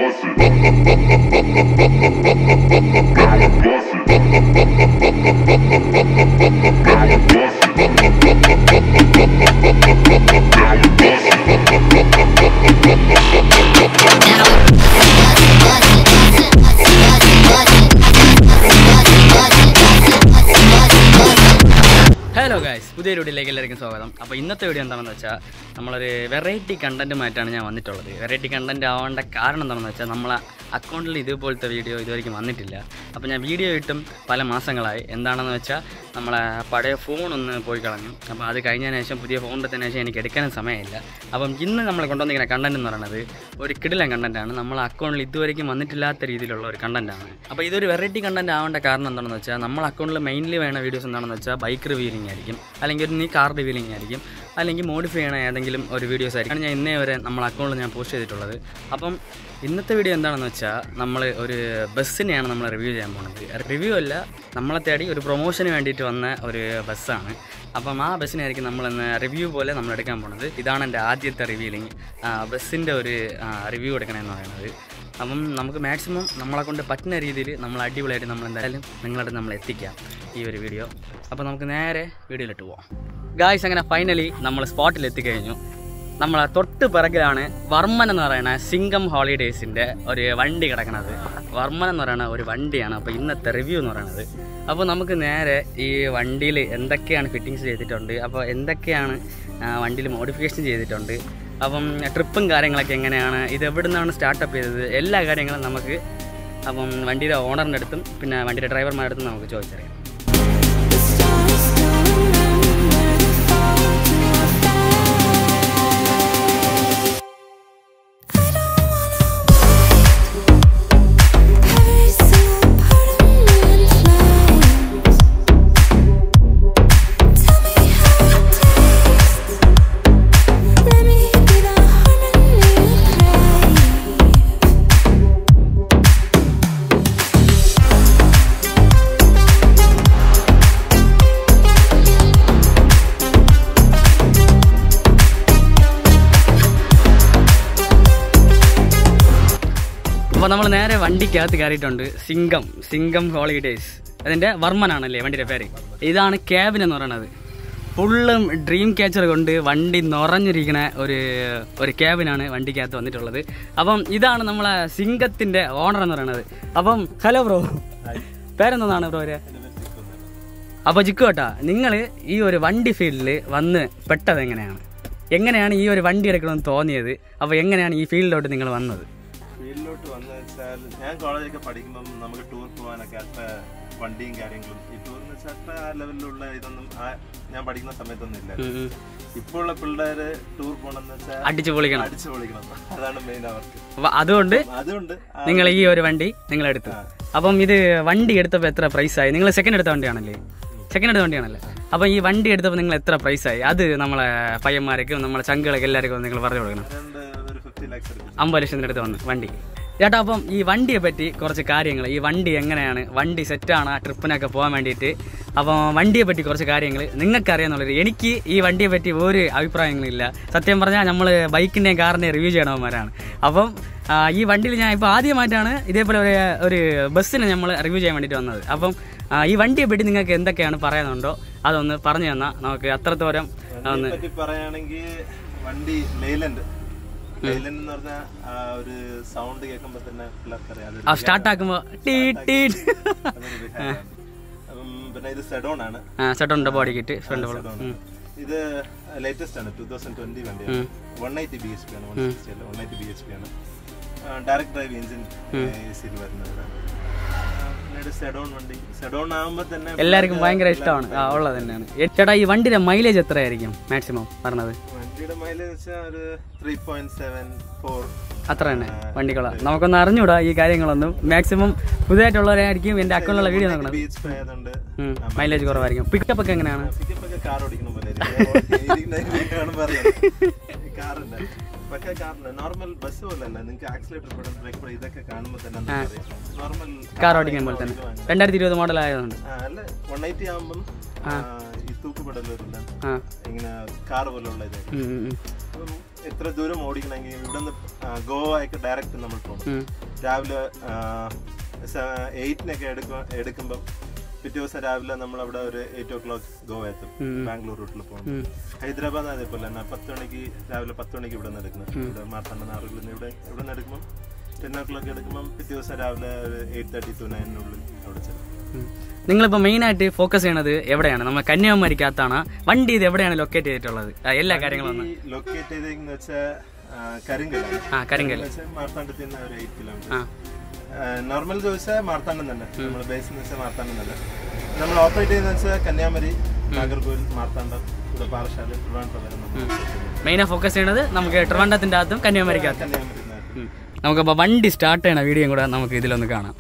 bust it. Now I'm bust it. Now I'm bust it. Now I'm bust it. Hello guys പുതിയൊരു വീഡിയോയിലേക്ക് എല്ലാവർക്കും സ്വാഗതം അപ്പോൾ ഇന്നത്തെ വീഡിയോ എന്താണെന്ന് വെച്ചാൽ നമ്മളൊരു വെറൈറ്റി കണ്ടൻറ്റുമായിട്ടാണ് ഞാൻ വന്നിട്ടുള്ളത് വെറൈറ്റി കണ്ടൻറ്റ് ആവേണ്ട കാരണം എന്താണെന്ന് വെച്ചാൽ നമ്മളെ അക്കൗണ്ടിൽ ഇതുപോലത്തെ വീഡിയോ ഇതുവരെയ്ക്കും വന്നിട്ടില്ല അപ്പോൾ ഞാൻ വീഡിയോ ഇട്ടും പല മാസങ്ങളായി എന്താണെന്ന് വെച്ചാൽ നമ്മളെ പഴയ ഫോൺ ഒന്ന് പോയി കളഞ്ഞു അപ്പോൾ അത് കഴിഞ്ഞതിന് ശേഷം പുതിയ ഫോൺ എടുത്തതിന് ശേഷം എനിക്ക് എടുക്കാനും സമയമില്ല അപ്പം ഇന്ന് നമ്മൾ കൊണ്ടുവന്നിരിക്കുന്ന കണ്ടൻറ്റ് എന്ന് പറയുന്നത് ഒരു കിടിലൻ കണ്ടൻറ്റാണ് നമ്മളെ അക്കൗണ്ടിൽ ഇതുവരെയ്ക്കും വന്നിട്ടില്ലാത്ത രീതിയിലുള്ള ഒരു കണ്ടൻറ്റാണ് അപ്പോൾ ഇതൊരു വെറൈറ്റി കണ്ടൻറ്റ് ആവേണ്ട കാരണം എന്താണെന്ന് വെച്ചാൽ നമ്മളെ അക്കൗണ്ടിൽ മെയിൻലി വേണ വീഡിയോസ് എന്താണെന്ന് വെച്ചാൽ ബൈക്ക് റിവ്യൂലിംഗ് ആയിരിക്കും അല്ലെങ്കിൽ ഒരു നീ കാർ റിവ്യൂലിംഗ് ആയിരിക്കും അല്ലെങ്കിൽ മോഡിഫൈ ചെയ്യണ ഏതെങ്കിലും ഒരു വീഡിയോസ് ആയിരിക്കും ഞാൻ ഇന്നേ വരെ നമ്മളെ അക്കൗണ്ടിൽ ഞാൻ പോസ്റ്റ് ചെയ്തിട്ടുള്ളത് അപ്പം ഇന്നത്തെ വീഡിയോ എന്താണെന്ന് വെച്ചാൽ നമ്മൾ ഒരു ബസ്സിനെയാണ് നമ്മൾ റിവ്യൂ ചെയ്യാൻ പോകുന്നത് റിവ്യൂ അല്ല നമ്മളെ തേടി ഒരു പ്രൊമോഷന് വേണ്ടിയിട്ട് വന്ന ഒരു ബസ്സാണ് അപ്പം ആ ബസ്സിനായിരിക്കും നമ്മളിന്ന് റിവ്യൂ പോലെ നമ്മൾ എടുക്കാൻ പോകുന്നത് ഇതാണ് എൻ്റെ ആദ്യത്തെ റിവ്യൂലിംഗ് ബസ്സിൻ്റെ ഒരു റിവ്യൂ എടുക്കണമെന്ന് പറയുന്നത് അപ്പം നമുക്ക് മാക്സിമം നമ്മളെ കൊണ്ട് പറ്റുന്ന രീതിയിൽ നമ്മൾ അടിപൊളിയായിട്ട് നമ്മൾ എന്തായാലും നിങ്ങളുടെ നമ്മൾ എത്തിക്കാം ഈ ഒരു വീഡിയോ അപ്പോൾ നമുക്ക് നേരെ വീഡിയോയിലിട്ട് പോവാം ഗായ്സ് അങ്ങനെ ഫൈനലി നമ്മൾ സ്പോട്ടിൽ എത്തിക്കഴിഞ്ഞു നമ്മളെ തൊട്ട് പിറകിലാണ് വർമ്മൻ എന്ന് പറയുന്ന സിംഗം ഹോളിഡേയ്സിൻ്റെ ഒരു വണ്ടി കിടക്കുന്നത് വർമ്മൻ എന്ന് പറയുന്ന ഒരു വണ്ടിയാണ് അപ്പോൾ ഇന്നത്തെ റിവ്യൂ എന്ന് പറയുന്നത് അപ്പോൾ നമുക്ക് നേരെ ഈ വണ്ടിയിൽ എന്തൊക്കെയാണ് ഫിറ്റിങ്സ് ചെയ്തിട്ടുണ്ട് അപ്പോൾ എന്തൊക്കെയാണ് വണ്ടിയിൽ മോഡിഫിക്കേഷൻ ചെയ്തിട്ടുണ്ട് അപ്പം ട്രിപ്പും കാര്യങ്ങളൊക്കെ എങ്ങനെയാണ് ഇത് എവിടെ നിന്നാണ് സ്റ്റാർട്ടപ്പ് ചെയ്തത് എല്ലാ കാര്യങ്ങളും നമുക്ക് അപ്പം വണ്ടിയുടെ ഓണറിൻ്റെ അടുത്തും പിന്നെ വണ്ടിയുടെ ഡ്രൈവർമാരുടെ അടുത്തും നമുക്ക് ചോദിച്ചറിയാം The stars don't remember to fall to our fate. I don't wanna wait. Every single part of me in flames. Tell me how it tastes. Let me be the harmony you crave. അപ്പോൾ നമ്മൾ നേരെ വണ്ടിക്കകത്ത് കയറിയിട്ടുണ്ട് Singham Singham holidays അതിൻ്റെ വർമ്മനാണല്ലേ വണ്ടിയുടെ പേര് ഇതാണ് cabin എന്ന് പറയുന്നത് ഫുള്ളും ഡ്രീം ക്യാച്ചർ കൊണ്ട് വണ്ടി നിറഞ്ഞിരിക്കുന്ന ഒരു ഒരു ക്യാബിനാണ് വണ്ടിക്കകത്ത് വന്നിട്ടുള്ളത് അപ്പം ഇതാണ് നമ്മളെ സിംഗത്തിൻ്റെ ഓണർ എന്ന് പറയുന്നത് അപ്പം ഹലോ ബ്രോ പേരെന്താണ് ബ്രോ ഒരു അപ്പോൾ ജിക്കു ഏട്ടാ നിങ്ങൾ ഈ ഒരു വണ്ടി ഫീൽഡിൽ വന്ന് പെട്ടത് എങ്ങനെയാണ് എങ്ങനെയാണ് ഈ ഒരു വണ്ടി എടുക്കണമെന്ന് തോന്നിയത് അപ്പോൾ എങ്ങനെയാണ് ഈ ഫീൽഡിലോട്ട് നിങ്ങൾ വന്നത് ഫീൽഡിലോട്ട് വന്നു വെച്ചാൽ ഞാൻ കോളേജൊക്കെ പഠിക്കുമ്പം നമുക്ക് ടൂർ പോകാനൊക്കെ അത്ര വണ്ടിയും കാര്യങ്ങളും ഈ ടൂർ എന്ന് വെച്ചാൽ അത്ര ആ ലെവലിലുള്ള ഇതൊന്നും ആ ഞാൻ പഠിക്കുന്ന സമയത്തൊന്നും ഇല്ല ഉം ഉം. ഇപ്പോൾ ഉള്ള പിള്ളേര് ടൂർ പോകണമെന്ന് വെച്ചാൽ അടിച്ചു പൊളിക്കണം അടിച്ചു പൊളിക്കണം അതാണ് മെയിൻ അവർക്ക് അപ്പൊ അതുകൊണ്ട് അതുകൊണ്ട് ആ നിങ്ങൾ ഈ ഒരു വണ്ടി നിങ്ങൾ എടുത്തു അപ്പം ഇത് വണ്ടി എടുത്തപ്പോൾ എത്ര പ്രൈസ് ആയി നിങ്ങൾ സെക്കൻഡ് എടുത്ത വണ്ടിയാണല്ലേ സെക്കൻഡ് എടുത്ത വണ്ടിയാണല്ലേ അപ്പം ഈ വണ്ടി എടുത്തപ്പോൾ നിങ്ങൾ എത്ര പ്രൈസ് ആയി അത് നമ്മളെ പയ്യന്മാർക്കും നമ്മളെ ചങ്കുകളൊക്കെ എല്ലാവർക്കും നിങ്ങൾ പറഞ്ഞു കൊടുക്കണം അതുകൊണ്ട് ഒരു ഫിഫ്റ്റി ലാക്സ് എടുക്കും അമ്പത് ലക്ഷത്തിൻ്റെ അടുത്ത് വന്നു വണ്ടി ചേട്ടാ അപ്പം ഈ വണ്ടിയെ പറ്റി കുറച്ച് കാര്യങ്ങൾ ഈ വണ്ടി എങ്ങനെയാണ് വണ്ടി സെറ്റാണ് ആ ട്രിപ്പിനൊക്കെ പോകാൻ വേണ്ടിയിട്ട് അപ്പം വണ്ടിയെ പറ്റി കുറച്ച് കാര്യങ്ങൾ നിങ്ങൾക്ക് അറിയാന്നുള്ളത് എനിക്ക് ഈ വണ്ടിയെ പറ്റി ഒരു അഭിപ്രായങ്ങളില്ല സത്യം പറഞ്ഞാൽ നമ്മൾ ബൈക്കിൻ്റെയും കാറിൻ്റെയും റിവ്യൂ ചെയ്യണവന്മാരാണ് അപ്പം ആ, ഈ വണ്ടിയിൽ ഞാൻ ഇപ്പോൾ ആദ്യമായിട്ടാണ് ഇതേപോലെ ഒരു ഒരു ബസ്സിനെ നമ്മൾ റിവ്യൂ ചെയ്യാൻ വേണ്ടിയിട്ട് വന്നത് അപ്പം ആ, ഈ വണ്ടിയെ പറ്റി നിങ്ങൾക്ക് എന്തൊക്കെയാണ് പറയാനുണ്ടോ അതൊന്ന് പറഞ്ഞു തന്നാൽ നമുക്ക് അത്രത്തോരം വണ്ടിയെ പറ്റി പറയുകയാണെങ്കിൽ വണ്ടി ലെയ്ലൻഡ് ലെയ്ലൻഡ് എന്ന് പറഞ്ഞാൽ ആ ഒരു സൗണ്ട് കേൾക്കുമ്പോൾ തന്നെ പിള്ളേർക്ക് അറിയാം അതൊരു ആ സ്റ്റാർട്ടാക്കുമ്പോൾ ടീ ടീ അതൊരു വിഹാരമാണ്. അപ്പം പിന്നെ ഇത് സെഡോൺ ആണ് ആ ചേട്ടൻ്റെ ബോഡി കിറ്റ് ഫ്രണ്ട് Sedon ആണ്. ഇത് ലേറ്റസ്റ്റ് ആണ് ടൂ തൗസൻഡ് ട്വന്റി വണ്ടിയാണ് one eighty B H P ആണ് വൺ സിക്സ്റ്റി അല്ല one eighty B H P ആണ് ഡയറക്ട് ഡ്രൈവ് എഞ്ചിൻ സിയിൽ വരുന്നത് പിന്നീട് സെഡോൺ വണ്ടി സെഡോൺ ആകുമ്പോൾ തന്നെ എല്ലാവർക്കും ഭയങ്കര ഇഷ്ടമാണ് ആ ഉള്ളത് തന്നെയാണ് ഏ, ചേട്ടാ ഈ വണ്ടിയുടെ മൈലേജ് എത്രയായിരിക്കും മാക്സിമം പറഞ്ഞത് വണ്ടിയുടെ മൈലേജ് വെച്ചാൽ ഒരു ത്രീ പോയിന്റ് സെവൻ ഫോർ അത്ര തന്നെ വണ്ടികളാ നമുക്കൊന്ന് അറിഞ്ഞൂടാ ഈ കാര്യങ്ങളൊന്നും മാക്സിമം പുതിയതായിട്ടുള്ളവരായിരിക്കും എൻ്റെ അക്കൗണ്ടിലുള്ള വീഡിയോ നോക്കണം ബി എച്ച് പി ആയതുകൊണ്ട് മൈലേജ് കുറവായിരിക്കും പിക്കപ്പ് ഒക്കെ എങ്ങനെയാണ് പിക്കപ്പ് ഒക്കെ കാർ ഓടിക്കുന്ന പോലെ കാണുമ്പോൾ അറിയാം കാറുണ്ട് പക്ഷേ കാറിന് നോർമൽ ബസ് പോലല്ല നിങ്ങൾക്ക് ആക്സിലേറ്റർ പെടും ബ്രേക്ക് പെടും ഇതൊക്കെ കാണുമ്പോൾ തന്നെ നോർമൽ കാർ ഓടിക്കാൻ പോലെ തന്നെ രണ്ടായിരത്തി ഇരുപത് മോഡൽ ആയതുകൊണ്ട് അല്ല വൺ എയ്റ്റി ആകുമ്പം ആ, ഈ തൂക്കുപെടൽ വരില്ല ആ ഇങ്ങനെ കാർ പോലുള്ള ഇത് ഉം, ഉം, ഉം. അപ്പം എത്ര ദൂരം ഓടിക്കണമെങ്കിൽ ഇവിടെ നിന്ന് ഗോവയൊക്കെ ഡയറക്റ്റ് നമ്മൾ പോകും ഉം. രാവിലെ എയ്റ്റിനൊക്കെ എടുക്കുക എടുക്കുമ്പം പിറ്റേ ദിവസം രാവിലെ നമ്മൾ അവിടെ ഒരു എയ്റ്റ് ഓ ക്ലോക്ക് ഗോവ എത്തും ബാംഗ്ലൂർ റൂട്ടിൽ പോകും ഉം. ഹൈദരാബാദ് അതേപോലെ തന്നെ പത്ത് മണിക്ക് രാവിലെ പത്ത് മണിക്ക് ഇവിടെ നിന്ന് എടുക്കുന്നത് ഇവിടെ മാർത്താണ്ഡ നാറുകളിൽ നിന്ന് ഇവിടെ ഇവിടെ നിന്ന് എടുക്കുമ്പം ടെൻ ഓ ക്ലോക്ക് എടുക്കുമ്പം പിറ്റേ ദിവസം രാവിലെ ഒരു എയ്റ്റ് തേർട്ടി ടു നയനിനുള്ളിൽ അവിടെ ചെല്ലും ഉം. നിങ്ങളിപ്പോൾ മെയിനായിട്ട് ഫോക്കസ് ചെയ്യണത് എവിടെയാണ് നമ്മൾ കന്യാകുമാരിക്കകത്താണ് വണ്ടി ഇത് എവിടെയാണ് ലൊക്കേറ്റ് ചെയ്തിട്ടുള്ളത് ആ, എല്ലാ കാര്യങ്ങളും ഒന്ന് ഈ ലൊക്കേറ്റ് ചെയ്തേക്കെന്ന് വെച്ചാൽ കരിങ്കലാണ് ആ കരിങ്കൽ വെച്ചാൽ മാർത്താണ്ഡത്തിൽ നിന്ന് ഒരു എയ്റ്റ് കിലോമീറ്റർ ആ നോർമൽ ചോദിച്ചാൽ മാർത്താണ്ഡം തന്നെ നമ്മൾ ബേസ് എന്ന് വെച്ചാൽ മാർത്താണ്ഡം തന്നെ നമ്മൾ ഓപ്പറേറ്റ് ചെയ്യുന്ന വെച്ചാൽ കന്യാകുമാരി നാഗർകോവിൽ മാർത്താണ്ഡം ഇവിടെ പാറശാല ട്രിവാൻഡ്രം വരെ നമ്മൾ operate ചെയ്യുന്നുണ്ട്. മെയിനായി ഫോക്കസ് ചെയ്യണത് നമുക്ക് ട്രിവാൻഡത്തിൻ്റെ അകത്തും കന്യാകുമാരിക്കകത്തും കന്യാകുമാരി ഉം. നമുക്കപ്പോൾ വണ്ടി സ്റ്റാർട്ട് ചെയ്യണ വീഡിയോയും കൂടെ നമുക്ക് ഇതിലൊന്ന് കാണാം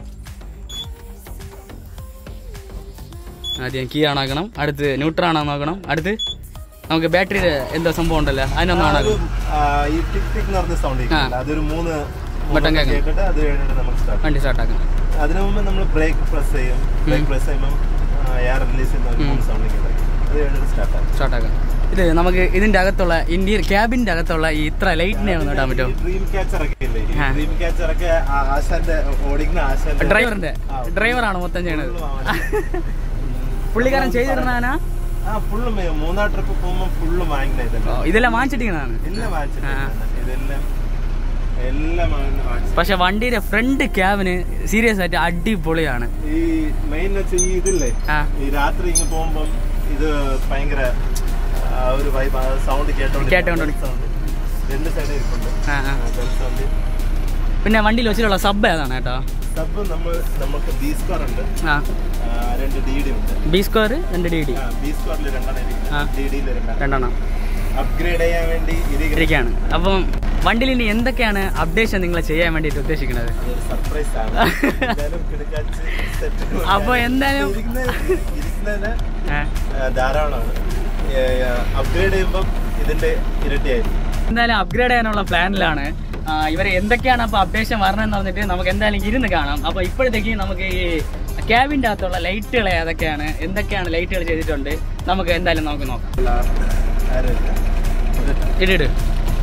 ആദ്യം കീ ആണാക്കണം അടുത്ത് ന്യൂട്രൽ ആണോ നോക്കണം അടുത്ത് നമുക്ക് ബാറ്ററിയുടെ എന്തോ സംഭവം ഉണ്ടല്ലോ അതിനൊന്നും ആണാക്കണം ആ, ഈ ടിക് ടിക് എന്ന് പറഞ്ഞ സൗണ്ട് അതൊരു മൂന്ന് ബട്ടൺ കേൾക്കാം. കേട്ടിട്ട് അത് കഴിഞ്ഞിട്ട് നമ്മൾ സ്റ്റാർട്ട് വണ്ടി സ്റ്റാർട്ട് ആക്കണം അതിനു മുമ്പ് നമ്മൾ ബ്രേക്ക് പ്രസ് ചെയ്യും ബ്രേക്ക് പ്രസ് ചെയ്യുമ്പോൾ എയർ റിലീസ് ചെയ്യുന്ന ഒരു മൂന്ന് സൗണ്ടിങ് ഉണ്ടാക്കി അത് കഴിഞ്ഞിട്ട് സ്റ്റാർട്ട് ആക്കും സ്റ്റാർട്ട് ആക്കാം ഇത് നമുക്ക് ഇതിന്റെ അകത്തുള്ള ഇന്ത്യൻ ക്യാബിന്റെ അകത്തുള്ള ഈ ഇത്ര ലൈറ്റിനെ ഒന്ന് ഇടാൻ പറ്റുമോ ഡ്രീം ക്യാച്ചർ ഒക്കെ ഇല്ലേ ആ. ഡ്രീം ക്യാച്ചർ ഒക്കെ ആ- ആശാന്റെ ഓടിക്കുന്ന ആശാന്റെ ഡ്രൈവറിന്റെ ഡ്രൈവറാണ് മൊത്തം ചെയ്യണത് പുള്ളിക്കാരൻ ചെയ്തിരുന്നാനാ ആ ഫുള്ളും മൂന്നാർ ട്രിപ്പ് പോകുമ്പോൾ ഫുള്ളും വാങ്ങിക്കുന്ന ഇതല്ല ഇതെല്ലാം വാങ്ങിച്ചിട്ടിരിക്കുന്നതാണ് എല്ലാം വാങ്ങിച്ചിട്ടുണ്ട് ഇതെല്ലാം എല്ലാം വാങ്ങുന്ന വാങ്ങിച്ചു പക്ഷെ വണ്ടിയുടെ ഫ്രണ്ട് ക്യാബിന് സീരിയസ് ആയിട്ട് അടിപൊളിയാണ് ഈ മെയിൻ വെച്ച് ഈ ഇതില്ലേ ആ ഈ രാത്രി ഇങ്ങ് പോകുമ്പം ഇത് ഭയങ്കര ആ, ഒരു വൈബ് സൗണ്ട് കേട്ടോണ്ട് കേട്ടോണ്ട് സൗണ്ട് രണ്ട് സൈഡിൽ ഇരിപ്പുണ്ട് ആ ആ സൗണ്ട് പിന്നെ വണ്ടിയിൽ വെച്ചിട്ടുള്ള സബ് ഏതാണ് കേട്ടോ സബ് നമ്മൾ നമുക്ക് ബി സ്ക്വയർ ഉണ്ട് ആ ആ, രണ്ട് ഡി ഡി ഉണ്ട് ബി സ്ക്വയർ രണ്ട് ഡി ഡി ബി സ്ക്വയറിൽ രണ്ടെണ്ണം ആ. ഇരിക്കുന്നത് ഡി ഡിയിൽ രണ്ടെണ്ണം രണ്ടെണ്ണം അപ്ഗ്രേഡ് ചെയ്യാൻ വേണ്ടി ഇരിക്കുന്ന ഇരിക്കുകയാണ് അപ്പം വണ്ടിയിൽ ഇനി എന്തൊക്കെയാണ് അപ്ഡേഷൻ നിങ്ങൾ ചെയ്യാൻ വേണ്ടിയിട്ട് ഉദ്ദേശിക്കുന്നത് അതൊരു സർപ്രൈസ് ആണ് എന്തായാലും കിടക്കാച്ച് set. അപ്പൊ എന്തായാലും ഇരിക്കുന്ന- ഇരിക്കുന്നതിന് ആ, ആ, ധാരാളമാണ് അപ്ഗ്രേഡ് ചെയ്യുമ്പം ഇതിന്റെ ഇരട്ടിയായിരിക്കും എന്തായാലും അപ്ഗ്രേഡ് ചെയ്യാനുള്ള പ്ലാനിലാണ് ഇവർ എന്തൊക്കെയാണ് അപ്പോൾ അപ്ഡേഷൻ വരണമെന്ന് പറഞ്ഞിട്ട് നമുക്ക് എന്തായാലും ഇരുന്ന് കാണാം അപ്പോൾ ഇപ്പോഴത്തേക്ക് നമുക്ക് ഈ ക്യാബിൻ്റെ അകത്തുള്ള ലൈറ്റുകൾ ഏതൊക്കെയാണ് എന്തൊക്കെയാണ് ലൈറ്റുകൾ ചെയ്തിട്ടുണ്ട് നമുക്ക് എന്തായാലും നമുക്ക് നോക്കാം ആരുമില്ല. ഇത് ഇടിട്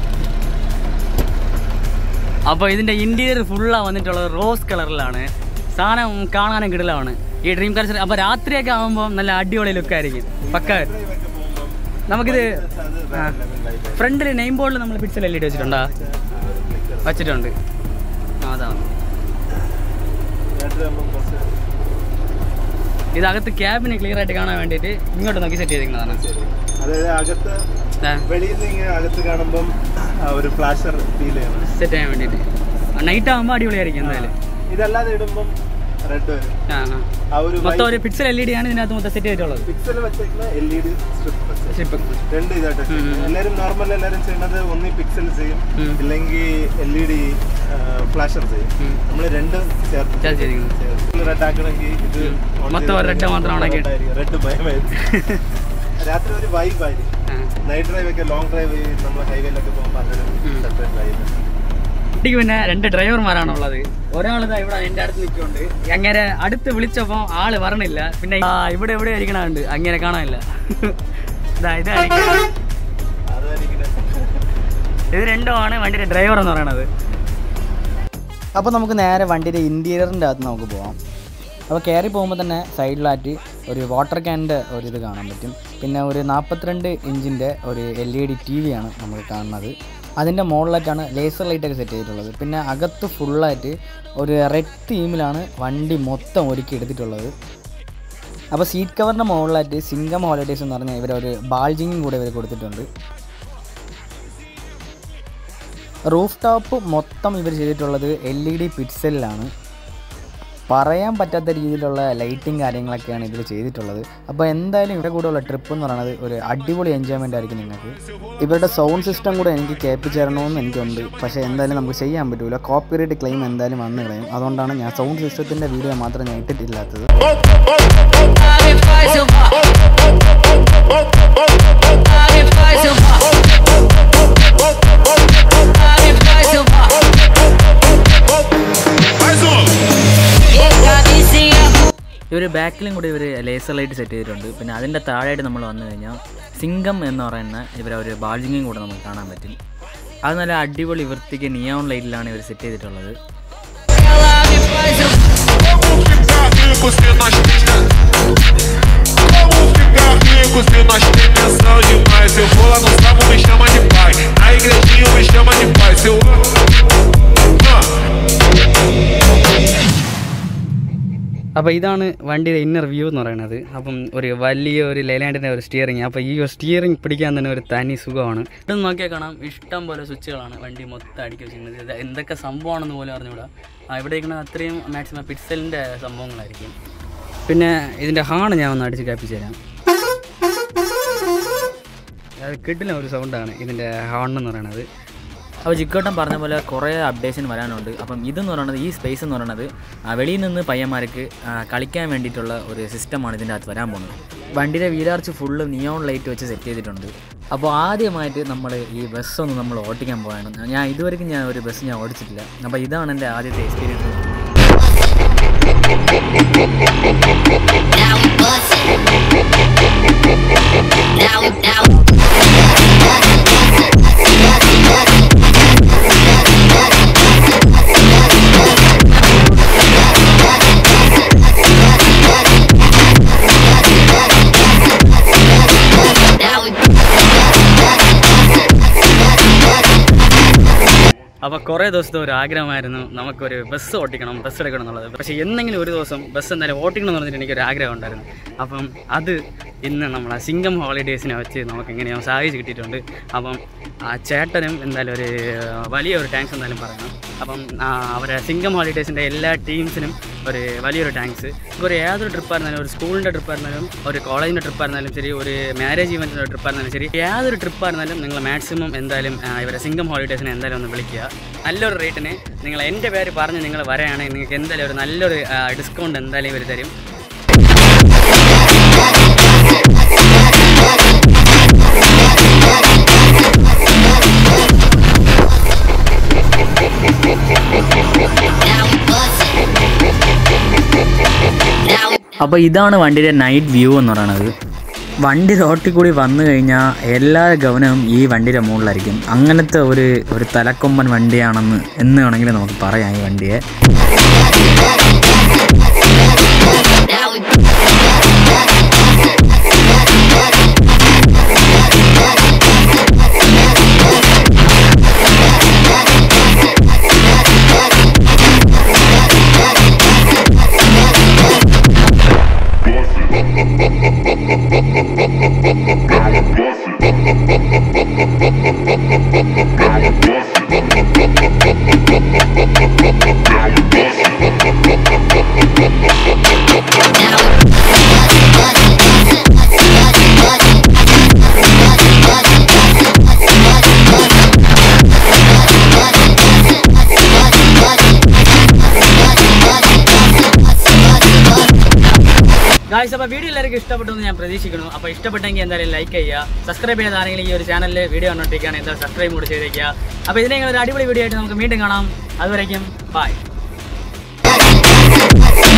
അപ്പോൾ ഇതിൻ്റെ ഇൻറ്റീരിയർ ഫുള്ളാണ് വന്നിട്ടുള്ളത് റോസ് കളറിലാണ് സാധനം കാണാനും കിടലാണ് ഈ ഡ്രീം കൾച്ചർ അപ്പോൾ രാത്രിയൊക്കെ ആകുമ്പോൾ നല്ല അടിപൊളി ലുക്കായിരിക്കും പക്ക ഇതൊക്കെ പോകുമ്പം നമുക്കിത് അത് വേറെ level light ആയിരിക്കും. ഫ്രണ്ടിൽ നെയിം ബോർഡിൽ നമ്മൾ പിക്സൽ എൽ ഇ ഡി വെച്ചിട്ടുണ്ടോ ആ, ഒരു flicker. വച്ചിട്ടുണ്ട് ആ, അതാണ് രാത്രി ആകുമ്പം കുറച്ച് ഇതകത്ത് ക്യാബിന് ക്ലിയർ ആയിട്ട് കാണാൻ വേണ്ടിയിട്ട് ഇങ്ങോട്ട് നോക്കി സെറ്റ് ചെയ്തിരിക്കുന്നതാണ് ശരി. അതായത് അകത്ത് ആ, വെളിയിൽ നിന്ന് ഇങ്ങനെ അകത്ത് കാണുമ്പം ആ ഒരു ഫ്ലാഷർ ഫീൽ ചെയ്യണം സെറ്റ് ചെയ്യാൻ വേണ്ടിയിട്ട് നൈറ്റ് ആകുമ്പോൾ അടിപൊളിയായിരിക്കും എന്തായാലും ഇതല്ലാതെ ഇടുമ്പം റെഡ് വരും ആ ആ ആ ഒരു മൊത്തം ഒരു പിക്സൽ എൽ ഇ ഡി ആണ് ഇതിനകത്ത് മൊത്തം സെറ്റ് ചെയ്തിട്ടുള്ളത് പിക്സൽ വെച്ചേക്കുന്ന L E D strip strip രണ്ട് ഇതായിട്ട് വെച്ചേക്കുന്നത്. എല്ലാവരും നോർമൽ എല്ലാവരും ചെയ്യുന്നത് ഒന്നി പിക്സൽ ചെയ്യും ഉം. ഇല്ലെങ്കിൽ എൽ ഇ ഡി ഫ്ലാഷർ ചെയ്യും ഉം. നമ്മൾ രണ്ടും ചേർത്ത് ചേർത്ത് ചെയ്തിരിക്കുന്നത് റെഡ് ആക്കണമെങ്കിൽ ഇത് മൊത്തം ഒരു red മാത്രം on ആക്കി. റെഡ് ഭയമായിരിക്കും രാത്രി ഒരു വൈബ് ആയിരിക്കും ആ. നൈറ്റ് ഡ്രൈവ് ഒക്കെ ലോങ് ഡ്രൈവ് നമ്മൾ ഹൈവേയിലൊക്കെ പോകുമ്പോൾ അതൊരു ഉം. സെപ്പറേറ്റ് വൈബ് വണ്ടിക്ക് പിന്നെ രണ്ട് ഡ്രൈവർമാരാണുള്ളത് ഒരാളിതാ ഇവിടെ എൻ്റെ അടുത്ത് നിൽക്കുന്നുണ്ട് അങ്ങനെ അടുത്ത് വിളിച്ചപ്പോൾ ആള് വരണില്ല പിന്നെ ആ, ഇവിടെ എവിടെ ഇരിക്കണുണ്ട് അങ്ങനെ കാണാനില്ല ഇതാ ഇതായിരിക്കും അതായിരിക്കും ഇത് രണ്ടുമാണ് വണ്ടിയുടെ ഡ്രൈവർ എന്ന് പറയണത് അപ്പോൾ നമുക്ക് നേരെ വണ്ടിയുടെ ഇൻറ്റീരിയറിൻ്റെ അകത്ത് നമുക്ക് പോകാം അപ്പോൾ കയറി പോകുമ്പോൾ തന്നെ സൈഡിലായിട്ട് ഒരു വാട്ടർ ക്യാനിൻ്റെ ഒരു ഇത് കാണാൻ പറ്റും പിന്നെ ഒരു നാൽപ്പത്തിരണ്ട് ഇഞ്ചിൻ്റെ ഒരു എൽ ഇ ഡി ടി വിയാണ് നമുക്ക് കാണുന്നത് അതിൻ്റെ മുകളിലായിട്ടാണ് ലേസർ ലൈറ്റൊക്കെ സെറ്റ് ചെയ്തിട്ടുള്ളത് പിന്നെ അകത്ത് ഫുള്ളായിട്ട് ഒരു റെഡ് തീമിലാണ് വണ്ടി മൊത്തം ഒരുക്കി എടുത്തിട്ടുള്ളത് അപ്പോൾ സീറ്റ് കവറിൻ്റെ മുകളിലായിട്ട് സിംഗം ഹോളിഡേയ്സ് എന്ന് പറഞ്ഞാൽ ഇവരൊരു ബാൾജിങ്ങും കൂടെ ഇവർ കൊടുത്തിട്ടുണ്ട് റൂഫ് ടോപ്പ് മൊത്തം ഇവർ ചെയ്തിട്ടുള്ളത് എൽ ഇ ഡി പിക്സലിലാണ് പറയാൻ പറ്റാത്ത രീതിയിലുള്ള ലൈറ്റിങ് കാര്യങ്ങളൊക്കെയാണ് ഇതിൽ ചെയ്തിട്ടുള്ളത് അപ്പോൾ എന്തായാലും ഇവിടെ കൂടെയുള്ള ട്രിപ്പ് എന്ന് പറയുന്നത് ഒരു അടിപൊളി എൻജോയ്മെൻ്റ് ആയിരിക്കും നിങ്ങൾക്ക് ഇവരുടെ സൗണ്ട് സിസ്റ്റം കൂടെ എനിക്ക് കേൾപ്പിച്ച് തരണമെന്ന് എനിക്കുണ്ട് പക്ഷേ എന്തായാലും നമുക്ക് ചെയ്യാൻ പറ്റില്ല കോപ്പിറൈറ്റ് ക്ലെയിം എന്തായാലും വന്നു കളയും അതുകൊണ്ടാണ് ഞാൻ സൗണ്ട് സിസ്റ്റത്തിൻ്റെ വീഡിയോ മാത്രം ഞാൻ ഇട്ടിട്ടില്ലാത്തത് ഇവർ ബാക്കിലും കൂടി ഇവർ ലേസർ ലൈറ്റ് സെറ്റ് ചെയ്തിട്ടുണ്ട് പിന്നെ അതിൻ്റെ താഴെയായിട്ട് നമ്മൾ വന്നു കഴിഞ്ഞാൽ സിംഗം എന്ന് പറയുന്ന ഇവരെ ഒരു ബാൾജിങ്ങും കൂടെ നമുക്ക് കാണാൻ പറ്റും അത് നല്ല അടിപൊളി വൃത്തിക്ക് നിയോൺ ലൈറ്റിലാണ് ഇവർ സെറ്റ് ചെയ്തിട്ടുള്ളത് Vamos ficar ricos se nós tem Vamos ficar ricos se nós tem menção demais Eu vou lá no sábado, me chama de pai Na igrejinha me chama de pai Seu... Ah. അപ്പോൾ ഇതാണ് വണ്ടിയുടെ inner view എന്ന് പറയുന്നത് അപ്പം ഒരു വലിയ ഒരു ലെലാൻഡിൻ്റെ ഒരു സ്റ്റിയറിങ് അപ്പോൾ ഈ ഒരു സ്റ്റിയറിങ് പിടിക്കാൻ തന്നെ ഒരു തനി സുഖമാണ് ഇതൊന്ന് നോക്കിയാൽ കാണാം ഇഷ്ടം പോലെ സ്വിച്ചുകളാണ് വണ്ടി മൊത്തം അടുക്കി വെച്ചിരിക്കുന്നത് ഇത് എന്തൊക്കെ സംഭവമാണെന്ന് പോലും അറിഞ്ഞുകൂടാ ആ, ഇവിടെ ഇരിക്കുന്ന അത്രയും മാക്സിമം പിക്സലിൻ്റെ സംഭവങ്ങളായിരിക്കും പിന്നെ ഇതിൻ്റെ ഹാണ് ഞാൻ ഒന്ന് അടിച്ച് കാപ്പിച്ച് തരാം അത് കിട്ടില്ല ഒരു സൗണ്ടാണ് ഇതിൻ്റെ ഹാൺ എന്ന് പറയുന്നത് അപ്പോൾ ജിക്കോട്ടൻ പറഞ്ഞ പോലെ കുറേ അപ്ഡേഷൻ വരാനുണ്ട് അപ്പം ഇതെന്ന് പറയുന്നത് ഈ സ്പേസ് എന്ന് പറയുന്നത് ആ, വെളിയിൽ നിന്ന് പയ്യന്മാർക്ക് ആ, കളിക്കാൻ വേണ്ടിയിട്ടുള്ള ഒരു സിസ്റ്റമാണ് ഇതിൻ്റെ അകത്ത് വരാൻ പോകുന്നത് വണ്ടിയുടെ വീലാർച്ച് ഫുള്ള് നിയോൺ ലൈറ്റ് വെച്ച് സെറ്റ് ചെയ്തിട്ടുണ്ട് അപ്പോൾ ആദ്യമായിട്ട് നമ്മൾ ഈ ബസ് ഒന്ന് നമ്മൾ ഓടിക്കാൻ പോയാണ് ഞാൻ ഇതുവരെയും ഞാൻ ഒരു ബസ് ഞാൻ ഓടിച്ചിട്ടില്ല അപ്പോൾ ഇതാണ് എൻ്റെ ആദ്യത്തെ experience Now we bustin'. Now we now. Now we അപ്പോൾ കുറേ ദിവസത്തെ ഒരു ആഗ്രഹമായിരുന്നു നമുക്കൊരു ബസ് ഓട്ടിക്കണം ബസ് എടുക്കണം എന്നുള്ളത് പക്ഷേ എന്തെങ്കിലും ഒരു ദിവസം ബസ് എന്തായാലും ഓട്ടിക്കണം എന്ന് പറഞ്ഞിട്ട് എനിക്കൊരു ആഗ്രഹം ഉണ്ടായിരുന്നു അപ്പം അത് ഇന്ന് നമ്മൾ ആ സിംഗം ഹോളിഡേയ്സിനെ വെച്ച് നമുക്ക് എങ്ങനെയോ സാധിച്ച് കിട്ടിയിട്ടുണ്ട് അപ്പം ആ ചേട്ടനും എന്തായാലും ഒരു വലിയ ഒരു താങ്ക്സ് എന്തായാലും പറയണം അപ്പം ആ, അവരെ സിംഗം ഹോളിഡേയ്സിൻ്റെ എല്ലാ ടീംസിനും ഒരു വലിയൊരു താങ്ക്സ് ഇപ്പോൾ ഒരു ഏതൊരു ട്രിപ്പായിരുന്നാലും ഒരു സ്കൂളിൻ്റെ ട്രിപ്പായിരുന്നാലും ഒരു കോളേജിൻ്റെ ട്രിപ്പായിരുന്നാലും ശരി ഒരു മാരേജ് ഇവൻറ്റിൻ്റെ ട്രിപ്പായിരുന്നാലും ശരി ഏതൊരു ട്രിപ്പായിരുന്നാലും നിങ്ങൾ മാക്സിമം എന്തായാലും ആ, ഇവരെ സിംഗം ഹോളിഡേയ്സിനെ എന്തായാലും ഒന്ന് വിളിക്കുക നല്ലൊരു റേറ്റിന് നിങ്ങൾ എൻ്റെ പേര് പറഞ്ഞ് നിങ്ങൾ വരികയാണെങ്കിൽ നിങ്ങൾക്ക് എന്തായാലും ഒരു നല്ലൊരു ഡിസ്കൗണ്ട് എന്തായാലും ഇവർ തരും അപ്പോൾ ഇതാണ് വണ്ടിയുടെ നൈറ്റ് വ്യൂ എന്ന് പറയുന്നത് വണ്ടി റോട്ടിൽ കൂടി വന്നു കഴിഞ്ഞാൽ എല്ലാ ഗവനവും ഈ വണ്ടിയുടെ മുകളിലായിരിക്കും അങ്ങനത്തെ ഒരു ഒരു തലക്കൊമ്പൻ വണ്ടിയാണെന്ന് എന്ന് വേണമെങ്കിൽ നമുക്ക് പറയാം ഈ വണ്ടിയെ Now we ഗായ്സ് അപ്പോൾ വീഡിയോ എല്ലാവർക്കും ഇഷ്ടപ്പെട്ടു എന്ന് ഞാൻ പ്രതീക്ഷിക്കുന്നു അപ്പോൾ ഇഷ്ടപ്പെട്ടെങ്കിൽ എന്തായാലും ലൈക്ക് ചെയ്യുക സബ്സ്ക്രൈബ് ചെയ്ത ആരെങ്കിലും ഈ ഒരു ചാനലിൽ വീഡിയോ കണ്ടോണ്ടിരിക്കുകയാണ് എന്തായാലും സബ്സ്ക്രൈബ് കൂടി ചെയ്തേക്കുക അപ്പോൾ ഇതിനെ ഒരു അടിപൊളി വീഡിയോ ആയിട്ട് നമുക്ക് വീണ്ടും കാണാം അതുവരേക്കും ബൈ